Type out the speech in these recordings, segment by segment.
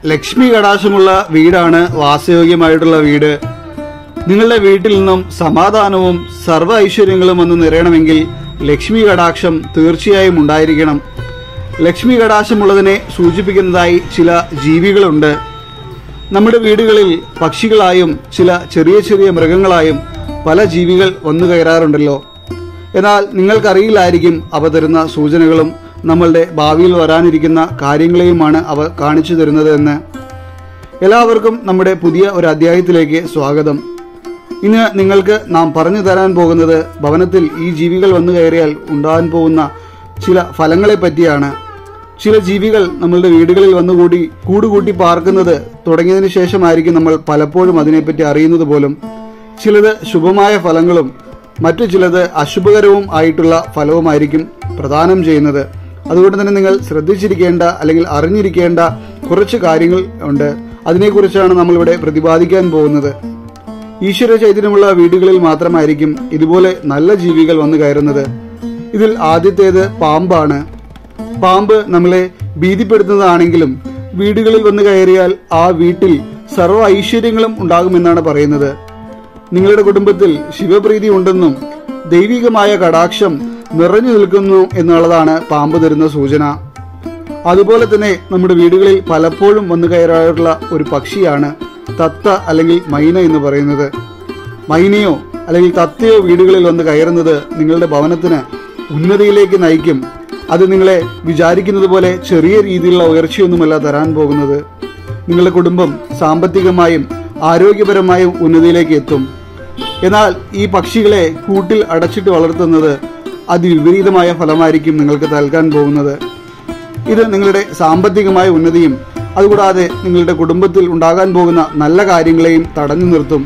ലക്ഷ്മി കടാശമുള്ള വീടാണ് വാസയോഗ്യമായിട്ടുള്ള വീട് നിങ്ങളുടെ വീട്ടിൽ നിന്നും സമാധാനവും സർവ്വ ഐശ്വര്യങ്ങളും വന്ന് നിറയണമെങ്കിൽ ലക്ഷ്മി കടാക്ഷം തീർച്ചയായും ഉണ്ടായിരിക്കണം ലക്ഷ്മി കടാശമുള്ളതിനെ സൂചിപ്പിക്കുന്നതായി ചില ജീവികളുണ്ട് നമ്മുടെ വീടുകളിൽ പക്ഷികളായും ചില ചെറിയ ചെറിയ മൃഗങ്ങളായും പല ജീവികൾ വന്നു കയറാറുണ്ടല്ലോ എന്നാൽ നിങ്ങൾക്കറിയില്ലായിരിക്കും അവ തരുന്ന സൂചനകളും നമ്മളുടെ ഭാവിയിൽ വരാനിരിക്കുന്ന കാര്യങ്ങളെയുമാണ് അവ കാണിച്ചു തരുന്നത് എന്ന് എല്ലാവർക്കും നമ്മുടെ പുതിയ ഒരു അധ്യായത്തിലേക്ക് സ്വാഗതം ഇന്ന് നിങ്ങൾക്ക് നാം പറഞ്ഞു തരാൻ പോകുന്നത് ഭവനത്തിൽ ഈ ജീവികൾ വന്നു കയറിയാൽ ഉണ്ടാകാൻ പോകുന്ന ചില ഫലങ്ങളെ പറ്റിയാണ് ചില ജീവികൾ നമ്മളുടെ വീടുകളിൽ വന്നുകൂടി കൂടുകൂട്ടി പാർക്കുന്നത് തുടങ്ങിയതിനു ശേഷമായിരിക്കും നമ്മൾ പലപ്പോഴും അതിനെപ്പറ്റി അറിയുന്നത് പോലും ചിലത് ശുഭമായ ഫലങ്ങളും മറ്റു ചിലത് അശുഭകരവും ആയിട്ടുള്ള ഫലവുമായിരിക്കും പ്രദാനം ചെയ്യുന്നത് അതുകൊണ്ട് തന്നെ നിങ്ങൾ ശ്രദ്ധിച്ചിരിക്കേണ്ട അല്ലെങ്കിൽ അറിഞ്ഞിരിക്കേണ്ട കുറച്ച് കാര്യങ്ങൾ ഉണ്ട് അതിനെക്കുറിച്ചാണ് നമ്മളിവിടെ പ്രതിപാദിക്കാൻ പോകുന്നത് ഈശ്വര ചൈതന്യമുള്ള വീടുകളിൽ മാത്രമായിരിക്കും ഇതുപോലെ നല്ല ജീവികൾ വന്നു കയറുന്നത് ഇതിൽ ആദ്യത്തേത് പാമ്പാണ് പാമ്പ് നമ്മളെ ഭീതിപ്പെടുത്തുന്നതാണെങ്കിലും വീടുകളിൽ വന്നു കയറിയാൽ ആ വീട്ടിൽ സർവ്വ ഐശ്വര്യങ്ങളും ഉണ്ടാകുമെന്നാണ് പറയുന്നത് നിങ്ങളുടെ കുടുംബത്തിൽ ശിവപ്രീതി ഉണ്ടെന്നും ദൈവികമായ കടാക്ഷം നിറഞ്ഞു നിൽക്കുന്നു എന്നുള്ളതാണ് പാമ്പ് തരുന്ന സൂചന അതുപോലെ തന്നെ നമ്മുടെ വീടുകളിൽ പലപ്പോഴും വന്നു കയറാറുള്ള ഒരു പക്ഷിയാണ് തത്ത അല്ലെങ്കിൽ മൈന എന്ന് പറയുന്നത് മൈനയോ അല്ലെങ്കിൽ തത്തയോ വീടുകളിൽ വന്ന് കയറുന്നത് നിങ്ങളുടെ ഭവനത്തിന് ഉന്നതിയിലേക്ക് നയിക്കും അത് നിങ്ങളെ വിചാരിക്കുന്നത് പോലെ ചെറിയ രീതിയിലുള്ള ഉയർച്ചയൊന്നുമല്ല തരാൻ പോകുന്നത് നിങ്ങളുടെ കുടുംബം സാമ്പത്തികമായും ആരോഗ്യപരമായും ഉന്നതിയിലേക്ക് എത്തും എന്നാൽ ഈ പക്ഷികളെ കൂട്ടിൽ അടച്ചിട്ട് വളർത്തുന്നത് അതിവിപരീതമായ ഫലമായിരിക്കും നിങ്ങൾക്ക് നൽകാൻ പോകുന്നത് ഇത് നിങ്ങളുടെ സാമ്പത്തികമായ ഉന്നതിയും അതുകൂടാതെ നിങ്ങളുടെ കുടുംബത്തിൽ ഉണ്ടാകാൻ പോകുന്ന നല്ല കാര്യങ്ങളെയും തടഞ്ഞു നിർത്തും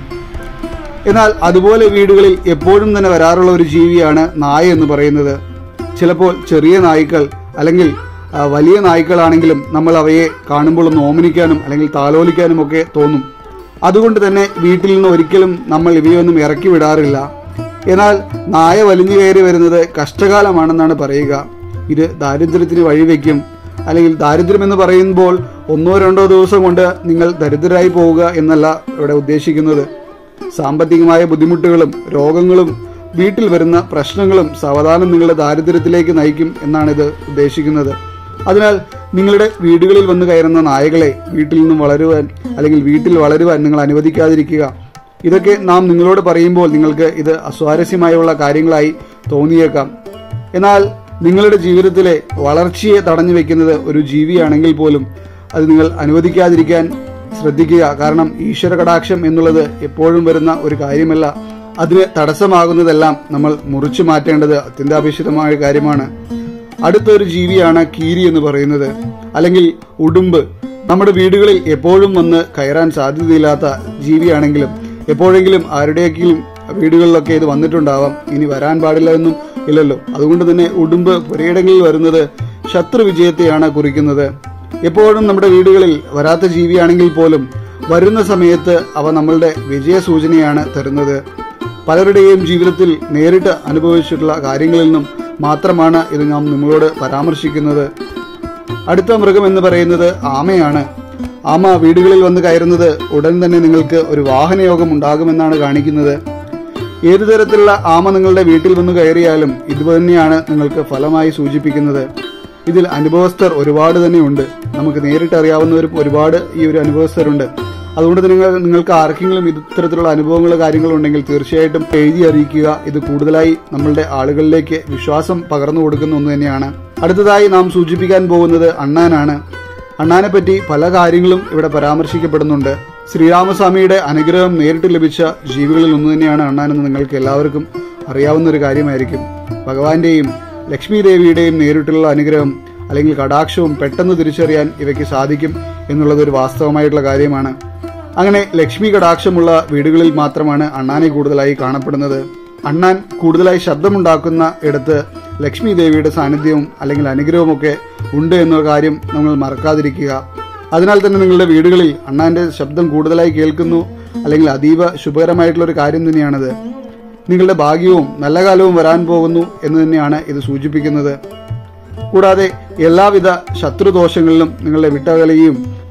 എന്നാൽ അതുപോലെ വീടുകളിൽ എപ്പോഴും തന്നെ വരാറുള്ള ഒരു ജീവിയാണ് നായ എന്ന് പറയുന്നത് ചിലപ്പോൾ ചെറിയ നായ്ക്കൾ അല്ലെങ്കിൽ ആ, വലിയ നായ്ക്കളാണെങ്കിലും നമ്മൾ അവയെ കാണുമ്പോൾ ഒന്ന് ഓമനിക്കാനും അല്ലെങ്കിൽ താലോലിക്കാനും ഒക്കെ തോന്നും അതുകൊണ്ട് തന്നെ വീട്ടിൽ നിന്ന് ഒരിക്കലും നമ്മൾ ഇവയൊന്നും ഇറക്കി വിടാറില്ല എന്നാൽ നായ വലിഞ്ഞു കയറി വരുന്നത് കഷ്ടകാലമാണെന്നാണ് പറയുക ഇത് ദാരിദ്ര്യത്തിന് വഴിവെക്കും അല്ലെങ്കിൽ ദാരിദ്ര്യം എന്ന് പറയുമ്പോൾ ഒന്നോ രണ്ടോ ദിവസം കൊണ്ട് നിങ്ങൾ ദരിദ്രരായി പോവുക എന്നല്ല ഇവിടെ ഉദ്ദേശിക്കുന്നത് സാമ്പത്തികമായ ബുദ്ധിമുട്ടുകളും രോഗങ്ങളും വീട്ടിൽ വരുന്ന പ്രശ്നങ്ങളും സാവധാനം നിങ്ങളുടെ ദാരിദ്ര്യത്തിലേക്ക് നയിക്കും എന്നാണ് ഇത് ഉദ്ദേശിക്കുന്നത് അതിനാൽ നിങ്ങളുടെ വീടുകളിൽ വന്ന് കയറുന്ന നായകളെ വീട്ടിൽ നിന്നും വളരുവാൻ അല്ലെങ്കിൽ വീട്ടിൽ വളരുവാൻ നിങ്ങൾ അനുവദിക്കാതിരിക്കുക ഇതൊക്കെ നാം നിങ്ങളോട് പറയുമ്പോൾ നിങ്ങൾക്ക് ഇത് അസ്വാരസ്യമായുള്ള കാര്യങ്ങളായി തോന്നിയേക്കാം എന്നാൽ നിങ്ങളുടെ ജീവിതത്തിലെ വളർച്ചയെ തടഞ്ഞു വെക്കുന്നത് ഒരു ജീവിയാണെങ്കിൽ പോലും അത് നിങ്ങൾ അനുവദിക്കാതിരിക്കാൻ ശ്രദ്ധിക്കുക കാരണം ഈശ്വര കടാക്ഷം എന്നുള്ളത് എപ്പോഴും വരുന്ന ഒരു കാര്യമല്ല അതിന് തടസ്സമാകുന്നതെല്ലാം നമ്മൾ മുറിച്ചു മാറ്റേണ്ടത് അത്യന്താപേക്ഷിതമായ കാര്യമാണ് അടുത്തൊരു ജീവിയാണ് കീരി എന്ന് പറയുന്നത് അല്ലെങ്കിൽ ഉടുമ്പ് നമ്മുടെ വീടുകളിൽ എപ്പോഴും വന്ന് കയറാൻ സാധ്യതയില്ലാത്ത ജീവിയാണെങ്കിലും എപ്പോഴെങ്കിലും ആരുടെയെങ്കിലും വീടുകളിലൊക്കെ ഇത് വന്നിട്ടുണ്ടാവാം ഇനി വരാൻ പാടില്ല എന്നും ഇല്ലല്ലോ അതുകൊണ്ട് തന്നെ ഉടുമ്പ് പുരയിടങ്ങളിൽ വരുന്നത് ശത്രു വിജയത്തെയാണ് കുറിക്കുന്നത് എപ്പോഴും നമ്മുടെ വീടുകളിൽ വരാത്ത ജീവിയാണെങ്കിൽ പോലും വരുന്ന സമയത്ത് അവ നമ്മളുടെ വിജയ സൂചനയാണ് തരുന്നത് പലരുടെയും ജീവിതത്തിൽ നേരിട്ട് അനുഭവിച്ചിട്ടുള്ള കാര്യങ്ങളിൽ നിന്നും മാത്രമാണ് ഇത് നാം നിങ്ങളോട് പരാമർശിക്കുന്നത് അടുത്ത മൃഗം എന്ന് പറയുന്നത് ആമയാണ് ആമ വീടുകളിൽ വന്ന് കയറുന്നത് ഉടൻ തന്നെ നിങ്ങൾക്ക് ഒരു വാഹനയോഗം ഉണ്ടാകുമെന്നാണ് കാണിക്കുന്നത് ഏതു തരത്തിലുള്ള ആമ നിങ്ങളുടെ വീട്ടിൽ വന്ന് കയറിയാലും ഇതുതന്നെയാണ് നിങ്ങൾക്ക് ഫലമായി സൂചിപ്പിക്കുന്നത് ഇതിൽ അനുഭവസ്ഥർ ഒരുപാട് തന്നെയുണ്ട് നമുക്ക് നേരിട്ട് അറിയാവുന്നവരും ഒരുപാട് ഈ ഒരു അനുഭവസ്ഥരുണ്ട് അതുകൊണ്ട് നിങ്ങൾ നിങ്ങൾക്ക് ആർക്കെങ്കിലും ഇത്തരത്തിലുള്ള അനുഭവങ്ങളോ കാര്യങ്ങളോ ഉണ്ടെങ്കിൽ തീർച്ചയായിട്ടും എഴുതി അറിയിക്കുക ഇത് കൂടുതലായി നമ്മളുടെ ആളുകളിലേക്ക് വിശ്വാസം പകർന്നു കൊടുക്കുന്ന ഒന്ന് തന്നെയാണ് അടുത്തതായി നാം സൂചിപ്പിക്കാൻ പോകുന്നത് അണ്ണാനാണ് അണ്ണാനെ പറ്റി പല കാര്യങ്ങളും ഇവിടെ പരാമർശിക്കപ്പെടുന്നുണ്ട് ശ്രീരാമസ്വാമിയുടെ അനുഗ്രഹം നേരിട്ട് ലഭിച്ച ജീവികളിൽ ഒന്ന് തന്നെയാണ് അണ്ണാനെന്ന് നിങ്ങൾക്ക് എല്ലാവർക്കും അറിയാവുന്ന ഒരു കാര്യമായിരിക്കും ഭഗവാന്റെയും ലക്ഷ്മി ദേവിയുടെയും നേരിട്ടുള്ള അനുഗ്രഹം അല്ലെങ്കിൽ കടാക്ഷവും പെട്ടെന്ന് തിരിച്ചറിയാൻ ഇവയ്ക്ക് സാധിക്കും എന്നുള്ളത് ഒരു വാസ്തവമായിട്ടുള്ള കാര്യമാണ് അങ്ങനെ ലക്ഷ്മി കടാക്ഷമുള്ള വീടുകളിൽ മാത്രമാണ് അണ്ണാനെ കൂടുതലായി കാണപ്പെടുന്നത് അണ്ണാൻ കൂടുതലായി ശബ്ദമുണ്ടാക്കുന്ന ഇടത്ത് ലക്ഷ്മി ദേവിയുടെ സാന്നിധ്യവും അല്ലെങ്കിൽ അനുഗ്രഹവുമൊക്കെ ഉണ്ട് എന്ന കാര്യം നമ്മൾ മറക്കാതിരിക്കുക അതിനാൽ തന്നെ നിങ്ങളുടെ വീടുകളിൽ അണ്ണാന്റെ ശബ്ദം കൂടുതലായി കേൾക്കുന്നു അല്ലെങ്കിൽ അതീവ ശുഭകരമായിട്ടുള്ള ഒരു കാര്യം തന്നെയാണത് നിങ്ങളുടെ ഭാഗ്യവും നല്ല കാലവും വരാൻ പോകുന്നു എന്ന് തന്നെയാണ് ഇത് സൂചിപ്പിക്കുന്നത് കൂടാതെ എല്ലാവിധ ശത്രുദോഷങ്ങളിലും നിങ്ങളെ വിട്ടകലുകയും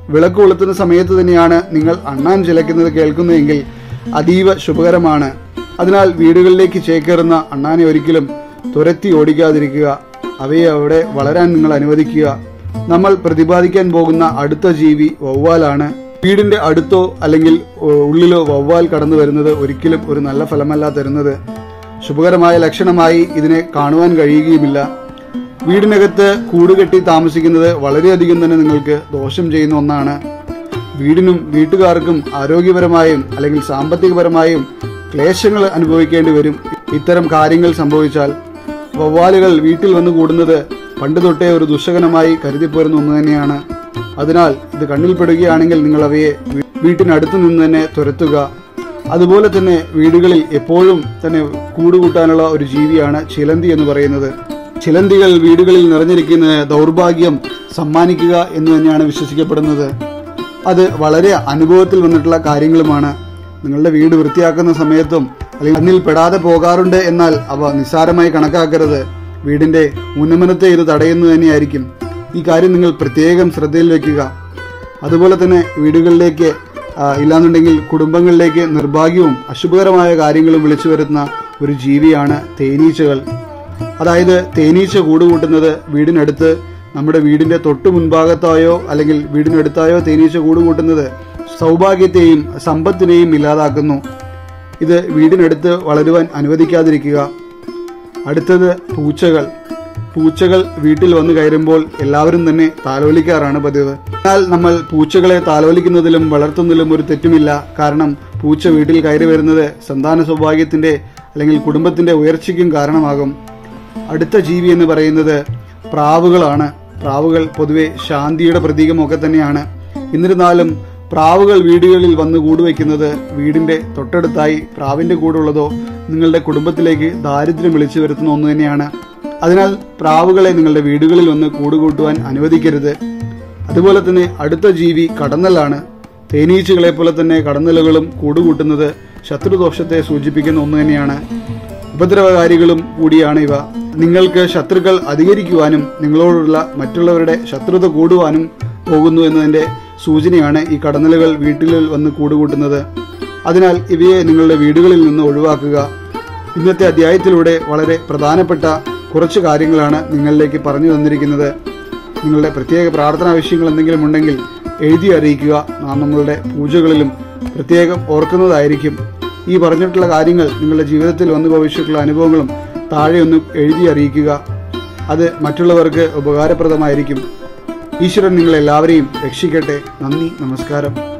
വിളക്ക് കൊളുത്തുന്ന സമയത്ത് തന്നെയാണ് നിങ്ങൾ അണ്ണാൻ ചിലയ്ക്കുന്നത് കേൾക്കുന്നതെങ്കിൽ അതീവ ശുഭകരമാണ് അതിനാൽ വീടുകളിലേക്ക് ചേക്കേറുന്ന അണ്ണാനെ ഒരിക്കലും തുരത്തി ഓടിക്കാതിരിക്കുക അവയെ അവിടെ വളരാൻ നിങ്ങൾ അനുവദിക്കുക നമ്മൾ പ്രതിപാദിക്കാൻ പോകുന്ന അടുത്ത ജീവി വവ്വാലാണ് വീടിന്റെ അടുത്തോ അല്ലെങ്കിൽ ഉ- ഉള്ളിലോ വവ്വാൽ കടന്നു വരുന്നത് ഒരിക്കലും ഒരു നല്ല ഫലമല്ല തരുന്നത് ശുഭകരമായ ലക്ഷണമായി ഇതിനെ കാണുവാൻ കഴിയുകയുമില്ല വീടിനകത്ത് കൂടുകെട്ടി താമസിക്കുന്നത് വളരെയധികം തന്നെ നിങ്ങൾക്ക് ദോഷം ചെയ്യുന്ന ഒന്നാണ് വീടിനും വീട്ടുകാർക്കും ആരോഗ്യപരമായും അല്ലെങ്കിൽ സാമ്പത്തികപരമായും ക്ലേശങ്ങൾ അനുഭവിക്കേണ്ടി വരും ഇത്തരം കാര്യങ്ങൾ സംഭവിച്ചാൽ വവ്വാലുകൾ വീട്ടിൽ വന്നു കൂടുന്നത് പണ്ട് തൊട്ടേ ഒരു ദുശകനമായി കരുതിപ്പോരുന്ന ഒന്ന് തന്നെയാണ് അതിനാൽ ഇത് കണ്ണിൽപ്പെടുകയാണെങ്കിൽ നിങ്ങൾ അവയെ വീ- വീട്ടിനടുത്ത് നിന്ന് തന്നെ തുരത്തുക അതുപോലെ തന്നെ വീടുകളിൽ എപ്പോഴും തന്നെ കൂടുകൂട്ടാനുള്ള ഒരു ജീവിയാണ് ചിലന്തി എന്ന് പറയുന്നത് ചിലന്തികൾ വീടുകളിൽ നിറഞ്ഞിരിക്കുന്ന ദൗർഭാഗ്യം സമ്മാനിക്കുക എന്ന് തന്നെയാണ് വിശ്വസിക്കപ്പെടുന്നത് അത് വളരെ അനുഭവത്തിൽ വന്നിട്ടുള്ള കാര്യങ്ങളുമാണ് നിങ്ങളുടെ വീട് വൃത്തിയാക്കുന്ന സമയത്തും അല്ലെങ്കിൽ കണ്ണിൽ പെടാതെ പോകാറുണ്ട് എന്നാൽ അവ നിസ്സാരമായി കണക്കാക്കരുത് വീടിന്റെ ഉന്നമനത്തെ ഇത് തടയുന്നു തന്നെയായിരിക്കും ഈ കാര്യം നിങ്ങൾ പ്രത്യേകം ശ്രദ്ധയിൽ വെക്കുക അതുപോലെ തന്നെ വീടുകളിലേക്ക് ആ, ഇല്ലാന്നുണ്ടെങ്കിൽ കുടുംബങ്ങളിലേക്ക് നിർഭാഗ്യവും അശുഭകരമായ കാര്യങ്ങളും വിളിച്ചു വരുത്തുന്ന ഒരു ജീവിയാണ് തേനീച്ചകൾ അതായത് തേനീച്ച കൂടുകൂട്ടുന്നത് വീടിനടുത്ത് നമ്മുടെ വീടിന്റെ തൊട്ടു മുൻഭാഗത്തായോ അല്ലെങ്കിൽ വീടിനടുത്തായോ തേനീച്ച കൂടുകൂട്ടുന്നത് സൗഭാഗ്യത്തെയും സമ്പത്തിനെയും ഇല്ലാതാക്കുന്നു ഇത് വീടിനടുത്ത് വളരുവാൻ അനുവദിക്കാതിരിക്കുക അടുത്തത് പൂച്ചകൾ പൂച്ചകൾ വീട്ടിൽ വന്നു കയറുമ്പോൾ എല്ലാവരും തന്നെ താലോലിക്കാറാണ് പതിവ് എന്നാൽ നമ്മൾ പൂച്ചകളെ താലോലിക്കുന്നതിലും വളർത്തുന്നതിലും ഒരു തെറ്റുമില്ല കാരണം പൂച്ച വീട്ടിൽ കയറി വരുന്നത് സന്താന സൗഭാഗ്യത്തിന്റെ അല്ലെങ്കിൽ കുടുംബത്തിന്റെ ഉയർച്ചയ്ക്കും കാരണമാകും അടുത്ത ജീവി എന്ന് പറയുന്നത് പ്രാവുകളാണ് പ്രാവുകൾ പൊതുവെ ശാന്തിയുടെ പ്രതീകമൊക്കെ തന്നെയാണ് എന്നിരുന്നാലും പ്രാവുകൾ വീടുകളിൽ വന്ന് കൂടുവയ്ക്കുന്നത് വീടിന്റെ തൊട്ടടുത്തായി പ്രാവിന്റെ കൂടുള്ളതോ നിങ്ങളുടെ കുടുംബത്തിലേക്ക് ദാരിദ്ര്യം വിളിച്ചു വരുത്തുന്ന ഒന്ന് തന്നെയാണ് അതിനാൽ പ്രാവുകളെ നിങ്ങളുടെ വീടുകളിൽ വന്ന് കൂടുകൂട്ടുവാൻ അനുവദിക്കരുത് അതുപോലെ തന്നെ അടുത്ത ജീവി കടന്നലാണ് തേനീച്ചകളെ പോലെ തന്നെ കടന്നലുകളും കൂടുകൂട്ടുന്നത് ശത്രുദോഷത്തെ സൂചിപ്പിക്കുന്ന ഒന്ന് തന്നെയാണ് ഉപദ്രവകാരികളും കൂടിയാണ് ഇവ നിങ്ങൾക്ക് ശത്രുക്കൾ അധികരിക്കുവാനും നിങ്ങളോടുള്ള മറ്റുള്ളവരുടെ ശത്രുത കൂടുവാനും പോകുന്നു എന്നതിന്റെ സൂചനയാണ് ഈ കടന്നലുകൾ വീട്ടിൽ വന്ന് കൂടുകൂട്ടുന്നത് അതിനാൽ ഇവയെ നിങ്ങളുടെ വീടുകളിൽ നിന്ന് ഒഴിവാക്കുക ഇന്നത്തെ അധ്യായത്തിലൂടെ വളരെ പ്രധാനപ്പെട്ട കുറച്ച് കാര്യങ്ങളാണ് നിങ്ങളിലേക്ക് പറഞ്ഞു തന്നിരിക്കുന്നത് നിങ്ങളുടെ പ്രത്യേക പ്രാർത്ഥനാ വിഷയങ്ങൾ എന്തെങ്കിലും ഉണ്ടെങ്കിൽ എഴുതി അറിയിക്കുക നാം നമ്മളുടെ പൂജകളിലും പ്രത്യേകം ഓർക്കുന്നതായിരിക്കും ഈ പറഞ്ഞിട്ടുള്ള കാര്യങ്ങൾ നിങ്ങളുടെ ജീവിതത്തിൽ വന്നു ഭവിച്ചിട്ടുള്ള അനുഭവങ്ങളും താഴെ ഒന്ന് എഴുതി അറിയിക്കുക അത് മറ്റുള്ളവർക്ക് ഉപകാരപ്രദമായിരിക്കും ഈശ്വരൻ നിങ്ങളെല്ലാവരെയും രക്ഷിക്കട്ടെ നന്ദി നമസ്കാരം